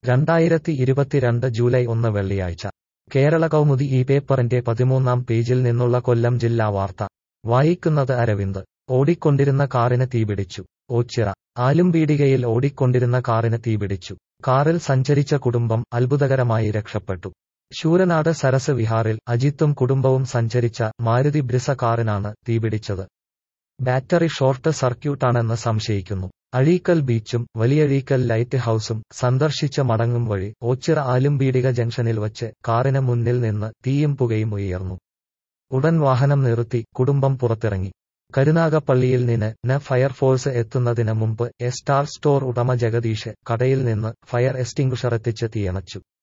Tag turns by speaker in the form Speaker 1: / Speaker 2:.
Speaker 1: രണ്ടായിരത്തി ഇരുപത്തിരണ്ട് ജൂലൈ ഒന്ന് വെള്ളിയാഴ്ച കേരള കൗമുദി ഈ പേപ്പറിന്റെ പതിമൂന്നാം പേജിൽ നിന്നുള്ള കൊല്ലം ജില്ലാ വാർത്ത വായിക്കുന്നത് അരവിന്ദ് ഓടിക്കൊണ്ടിരുന്ന കാറിന് തീപിടിച്ചു ഓച്ചിറ ആലുംപീടികയിൽ ഓടിക്കൊണ്ടിരുന്ന കാറിന് തീപിടിച്ചു കാറിൽ സഞ്ചരിച്ച കുടുംബം അത്ഭുതകരമായി രക്ഷപ്പെട്ടു ശൂരനാട് സരസ് വിഹാറിൽ അജിത്തും കുടുംബവും സഞ്ചരിച്ച മാരുതി ബ്രിസ കാറിനാണ് തീപിടിച്ചത് ബാറ്ററി ഷോർട്ട് സർക്യൂട്ടാണെന്ന് സംശയിക്കുന്നു അഴീക്കൽ ബീച്ചും വലിയഴീക്കൽ ലൈറ്റ് ഹൌസും സന്ദർശിച്ച മടങ്ങും വഴി ഓച്ചിറ ആലുംപീടിക ജംഗ്ഷനിൽ വച്ച് കാറിന് മുന്നിൽ നിന്ന് തീയും പുകയും ഉയർന്നു ഉടൻ വാഹനം നിർത്തി കുടുംബം പുറത്തിറങ്ങി കരുനാഗപ്പള്ളിയിൽ നിന്ന് ന ഫയർഫോഴ്സ് എത്തുന്നതിന് മുമ്പ് എ സ്റ്റാർ സ്റ്റോർ ഉടമ ജഗദീഷ് കടയിൽ നിന്ന് ഫയർ എക്സ്റ്റിംഗ്വിഷർ എത്തിച്ച് തീയണച്ചു